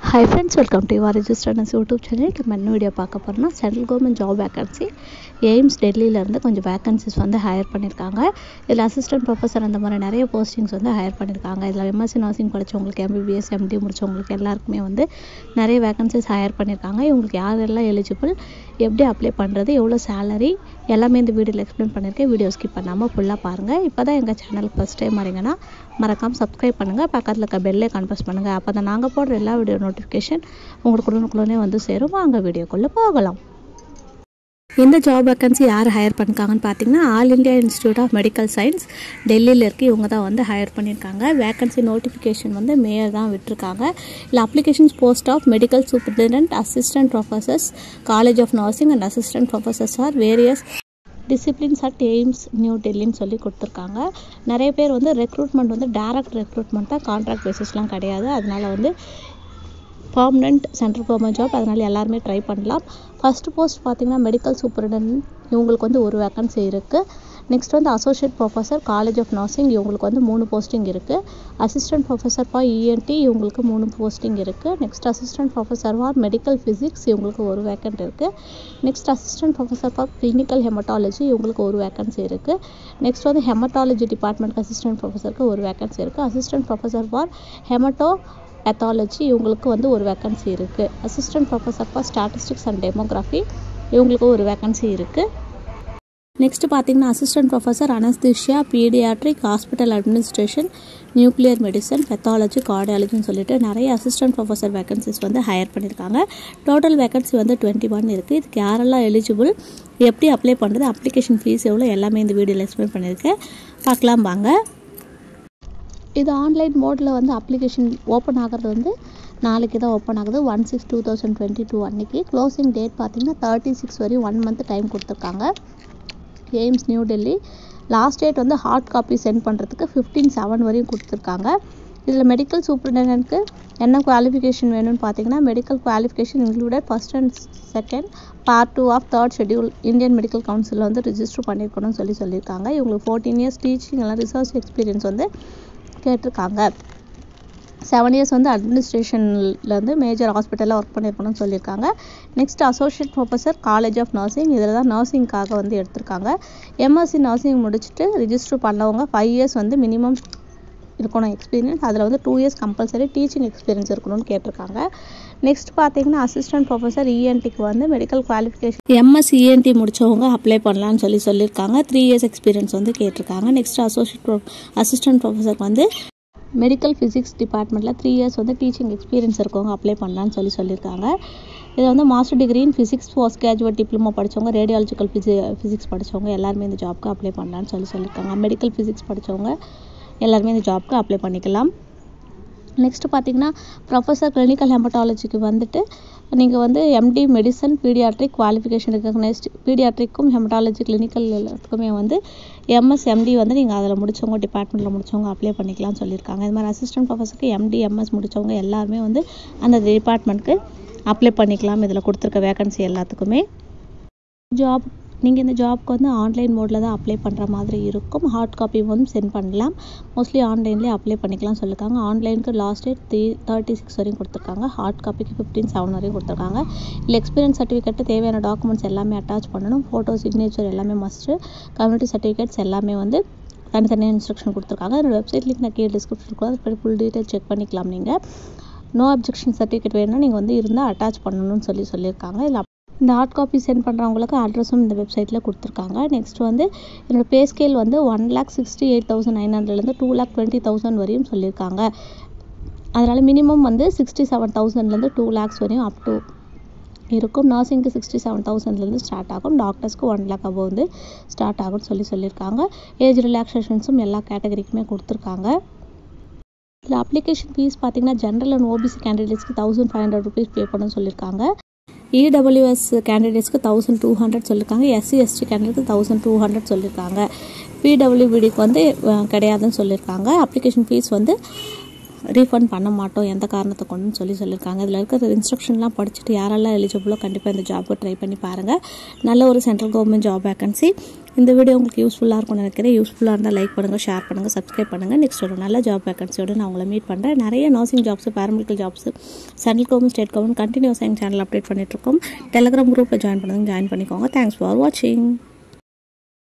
high friends welcome to your ரெஜிஸ்டர்னஸ் YouTube channel நம்ம என்ன வீடியோ பார்க்க போகிறோம்னா central government job vacancy AIIMS டெல்லியிலேருந்து கொஞ்சம் வேகன்சிஸ் வந்து ஹையர் பண்ணியிருக்காங்க இதில் அசிஸ்டன்ட் ப்ரொஃபஸர் அந்த மாதிரி நிறைய போஸ்டிங்ஸ் வந்து ஹையர் பண்ணியிருக்காங்க இதில் எம்எஸ்சி நர்சிங் படித்தவங்களுக்கு எம்பிபிஎஸ் எம்டி முடித்தவங்களுக்கு எல்லாருக்குமே வந்து நிறைய வேகன்சிஸ் ஹையர் பண்ணியிருக்காங்க இவங்களுக்கு யாரெல்லாம் எலிஜிபிள் எப்படி அப்ளை பண்ணுறது எவ்வளோ சேலரி எல்லாமே இந்த வீடியோவில் எக்ஸ்பிளைன் பண்ணியிருக்கேன் வீடியோ ஸ்கிப் பண்ணாமல் ஃபுல்லாக பாருங்கள் இப்போ தான் எங்கள் சேனலுக்கு ஃபஸ்ட் டைம் வரீங்கன்னா மறக்காமல் சப்ஸ்கிரைப் பண்ணுங்கள் பக்கத்தில் இருக்க பெல்லே கன்ஃபர்ஸ் பண்ணுங்கள் அப்போ தான் நாங்கள் போடுற எல்லா வீடியோ நோட்டிஃபிகேஷன் உங்களுக்கு உடனுக்குள்ளே வந்து சேரும் வாங்க வீடியோக்குள்ளே போகலாம் இந்த ஜாப் வேக்கன்சி யார் ஹையர் பண்ணிருக்காங்கன்னு பார்த்தீங்கன்னா all India institute of medical science டெல்லியில் இருக்கு இவங்க தான் வந்து ஹையர் பண்ணியிருக்காங்க வேக்கன்சி நோட்டிஃபிகேஷன் வந்து மேயர் தான் விட்டுருக்காங்க இல்லை applications post of medical superintendent assistant professors college of nursing and assistant professors or various disciplines at AIIMS new டெல்லின்னு சொல்லி கொடுத்துருக்காங்க நிறைய பேர் வந்து ரெக்ரூட்மெண்ட் வந்து டேரக்ட் ரெக்ரூட்மெண்ட் தான் கான்ட்ராக்ட் பேசிஸ்லாம் கிடையாது அதனால வந்து பர்மனெண்ட் சென்ட்ரல் கவர்மெண்ட் ஜாப் அதனால் எல்லாருமே ட்ரை பண்ணலாம் ஃபஸ்ட்டு போஸ்ட் பார்த்தீங்கன்னா மெடிக்கல் சூப்பரிண்டென்ட் இவங்களுக்கு வந்து ஒரு வேக்கன்சி இருக்குது நெக்ஸ்ட் வந்து associate professor college of nursing இவங்களுக்கு வந்து மூணு போஸ்டிங் இருக்குது அசிஸ்டன்ட் ப்ரொஃபஸர் ஃபார் இஎன்டி இவங்களுக்கு மூணு போஸ்டிங் இருக்குது next assistant professor for medical physics இவங்களுக்கு ஒரு வேக்கன்ட் இருக்குது next assistant professor for clinical haematology இவங்களுக்கு ஒரு வேக்கன்சி இருக்குது நெக்ஸ்ட் வந்து ஹெமட்டாலஜி டிபார்ட்மெண்ட் அசிஸ்டன்ட் ப்ரொஃபஸருக்கு ஒரு வேக்கன்சி இருக்குது assistant professor for haematopathology இவங்களுக்கு வந்து ஒரு வேக்கன்சி இருக்குது assistant professor for statistics and demography இவங்களுக்கு ஒரு வேக்கன்சி இருக்குது நெக்ஸ்ட் பார்த்தீங்கன்னா assistant professor anaesthesia paediatric hospital administration nuclear medicine pathology கார்டியாலஜின்னு சொல்லிட்டு நிறைய அசிஸ்டன்ட் ப்ரொஃபஸர் வேகன்சிஸ் வந்து ஹையர் பண்ணியிருக்காங்க டோட்டல் வேகன்சி வந்து டுவெண்ட்டி ஒன் இருக்குது இதுக்கு யாரெல்லாம் எலிஜிபிள் எப்படி அப்ளை பண்ணுறது அப்ளிகேஷன் ஃபீஸ் எவ்வளோ எல்லாமே இந்த வீடியோவில் எக்ஸ்பிளைன் பண்ணியிருக்கேன் பார்க்கலாம் வாங்க இது ஆன்லைன் மோடில் வந்து அப்ளிகேஷன் ஓப்பன் ஆகிறது வந்து நாளைக்கு தான் ஓப்பன் ஆகுது one six two thousand twenty two அன்றைக்கி க்ளோசிங் டேட் பார்த்தீங்கன்னா தேர்ட்டி சிக்ஸ் வரையும் ஒன் மந்த் டைம் கொடுத்துருக்காங்க AIIMS new Delhi last date வந்து ஹார்ட் காப்பி சென்ட் பண்ணுறதுக்கு ஃபிஃப்டீன் செவன் வரையும் கொடுத்துருக்காங்க இதில் மெடிக்கல் சூப்பரிண்டென்ட்க்கு என்ன குவாலிஃபிகேஷன் வேணும்னு பார்த்தீங்கன்னா medical qualification included first and second part two of third schedule Indian medical கவுன்சிலில் வந்து ரிஜிஸ்டர் பண்ணியிருக்கணும்னு சொல்லி சொல்லியிருக்காங்க இவங்களுக்கு ஃபோர்டீன் இயர்ஸ் டீச்சிங் எல்லாம் ரிசர்ச் எக்ஸ்பீரியன்ஸ் வந்து கேட்டிருக்காங்க செவன் இயர்ஸ் வந்து அட்மினிஸ்ட்ரேஷனில் வந்து மேஜர் ஹாஸ்பிட்டலில் ஒர்க் பண்ணியிருக்கணும்னு சொல்லியிருக்காங்க next associate professor college of nursing இதில் தான் நர்சிங்காக வந்து எடுத்திருக்காங்க எம்எஸ்சி நர்சிங் முடிச்சுட்டு ரிஜிஸ்டர் பண்ணவங்க ஃபைவ் இயர்ஸ் வந்து மினிமம் இருக்கணும் எக்ஸ்பீரியன்ஸ் அதில் வந்து two years compulsory teaching experience இருக்கணும்னு கேட்டிருக்காங்க நெக்ஸ்ட் பார்த்தீங்கன்னா அசிஸ்டன்ட் ப்ரொஃபஸர் இஎன்டிக்கு வந்து மெடிக்கல் குவாலிஃபிகேஷன் எம்எஸ் இஎன்டி முடித்தவங்க அப்ளை பண்ணலாம்னு சொல்லி சொல்லியிருக்காங்க த்ரீ இயர்ஸ் எக்ஸ்பீரியன்ஸ் வந்து கேட்டிருக்காங்க நெக்ஸ்ட் அசோசியேட் அசிஸ்டன்ட் ப்ரொஃபஸருக்கு வந்து மெடிக்கல் ஃபிசிக்ஸ் டிபார்ட்மெண்ட்டில் த்ரீ இயர்ஸ் வந்து டீச்சிங் எக்ஸ்பீரியன்ஸ் இருக்கவங்க அப்ளை பண்ணலான்னு சொல்லி சொல்லியிருக்காங்க இதை வந்து master degree in physics post graduate diploma படித்தவங்க ரேடியாலஜிக்கல் ஃபிசி ஃபிசிக்ஸ் படித்தவங்க எல்லாருமே இந்த ஜாப்க்கு அப்ளை பண்ணலான்னு சொல்லி சொல்லியிருக்காங்க மெடிக்கல் ஃபிசிக்ஸ் படித்தவங்க எல்லாருமே இந்த ஜாப்க்கு அப்ளை பண்ணிக்கலாம் நெக்ஸ்ட் பார்த்தீங்கன்னா ப்ரொஃபஸர் கிளினிக்கல் ஹெமட்டாலஜிக்கு வந்துட்டு நீங்கள் வந்து MD medicine paediatric qualification recognised பீடியாட்ரிக்கும் ஹெமட்டாலஜி கிளினிக்கல் எல்லாத்துக்குமே வந்து எம்எஸ் எம்டி வந்து நீங்கள் அதில் முடித்தவங்க டிபார்ட்மெண்ட்டில் முடித்தவங்க அப்ளை பண்ணிக்கலாம்னு சொல்லியிருக்காங்க இது மாதிரி அசிஸ்டன்ட் ப்ரொஃபஸருக்கு எம்டி எம்எஸ் முடித்தவங்க எல்லாருமே வந்து அந்த டிபார்ட்மெண்ட்க்கு அப்ளை பண்ணிக்கலாம் இதில் கொடுத்துருக்க வேகன்சி எல்லாத்துக்குமே ஜாப் நீங்கள் இந்த ஜாப்க்கு வந்து ஆன்லைன் மோடில் தான் அப்ளை பண்ணுற மாதிரி இருக்கும் ஹார்ட் காப்பி வந்து சென்ட் பண்ணலாம் மோஸ்ட்லி ஆன்லைன்லேயே அப்ளை பண்ணிக்கலாம் சொல்லியிருக்காங்க ஆன்லைனுக்கு last date three thirty six வரையும் கொடுத்துருக்காங்க ஹார்ட் காப்பிக்கு ஃபிஃப்டீன் செவன் வரையும் கொடுத்துருக்காங்க இல்லை எக்ஸ்பீரியன்ஸ் சர்டிஃபிகேட்டு தேவையான டாக்குமெண்ட்ஸ் எல்லாமே அட்டாச் பண்ணணும் ஃபோட்டோ சிக்னேச்சர் எல்லாமே மஸ்ட்டு கம்யூனிட்டி சர்டிஃபிகேட்ஸ் எல்லாமே வந்து தனித்தனியாக இன்ஸ்ட்ரக்ஷன் கொடுத்துருக்காங்க என்னோட வெப்சைட் லிங்க் நான் கீழே டிஸ்கிரிப்ஷன் கூட அது ஃபுல் டீட்டெயில் செக் பண்ணிக்கலாம் நீங்கள் நோ அப்ஜெக்ஷன் சர்டிஃபிகேட் வேணும்னா நீங்கள் வந்து இருந்தால் அட்டாச் பண்ணணும்னு சொல்லி சொல்லியிருக்காங்க இல்லை இந்த ஹார்ட் காப்பி சென்ட் பண்ணுறவங்களுக்கு அட்ரஸும் இந்த வெப்சைட்டில் கொடுத்துருக்காங்க நெக்ஸ்ட் வந்து என்னோடய பே ஸ்கேல் வந்து one lakh sixty eight thousand nine ஹண்ட்ரட்லேருந்து டூ லேக் டுவெண்ட்டி தௌசண்ட் வரையும் சொல்லியிருக்காங்க அதனால் மினிமம் வந்து சிக்ஸ்டி செவன் தௌசண்ட்லேருந்து டூ லேக்ஸ் வரையும் அப் டு இருக்கும் நர்சிங்க்கு சிக்ஸ்டி செவன் தௌசண்ட்லேருந்து ஸ்டார்ட் ஆகும் டாக்டர்ஸ்க்கு ஒன் லேக் அபவ் வந்து ஸ்டார்ட் ஆகும்னு சொல்லி சொல்லியிருக்காங்க ஏஜ் ரிலாக்ஸேஷன்ஸும் எல்லா கேட்டகரிக்குமே கொடுத்துருக்காங்க இதில் அப்ளிகேஷன் ஃபீஸ் பார்த்தீங்கன்னா ஜென்ரல் அண்ட் ஓபிசி கேண்டிடேட்ஸ்க்கு thousand five hundred rupees pay பண்ணணும்னு சொல்லியிருக்காங்க இடபிள்யூஎஸ் கேண்டிடேட்ஸ்க்கு தௌசண்ட் டூ ஹண்ட்ரட் சொல்லியிருக்காங்க எஸ்சி எஸ்டி கேண்டிடேட்க்கு தௌசண்ட் டூ ஹண்ட்ரட் சொல்லியிருக்காங்க பிடபிள்யூபிடிக்கு வந்து கிடையாதுன்னு சொல்லியிருக்காங்க அப்ளிகேஷன் ஃபீஸ் வந்து ரீஃபண்ட் பண்ண மாட்டோம் எந்த காரணத்தை கொண்டுன்னு சொல்லி சொல்லியிருக்காங்க இதில் இருக்கிற இன்ஸ்ட்ரக்ஷன்லாம் படிச்சுட்டு யாரெல்லாம் எலிஜிபிளோ கண்டிப்பாக இந்த ஜாபுக்கு ட்ரை பண்ணி பாருங்கள் நல்ல ஒரு சென்ட்ரல் கவர்மெண்ட் ஜாப் வேகன்சி இந்த வீடியோ உங்களுக்கு யூஸ்ஃபுல்லாக இருக்கும்னு நினைக்கிறேன் யூஸ்ஃபுல்லாக இருந்தால் லைக் பண்ணுங்கள் ஷேர் பண்ணுங்கள் சப்ஸ்கிரைப் பண்ணுங்கள் நெக்ஸ்ட் ஒரு நல்ல ஜாப் வேகன்சியோடு நான் உங்களை மீட் பண்ணுறேன் நிறைய nursing jobs paramedical jobs central government state government கண்டினியூஸாக எங்கள் சேனல் அப்டேட் பண்ணிட்டுருக்கோம் டெலிகிராம் குரூப்பில் ஜாயின் பண்ணுங்க ஜாயின் பண்ணிக்கோங்க தேங்க்ஸ் ஃபார் வாட்சிங்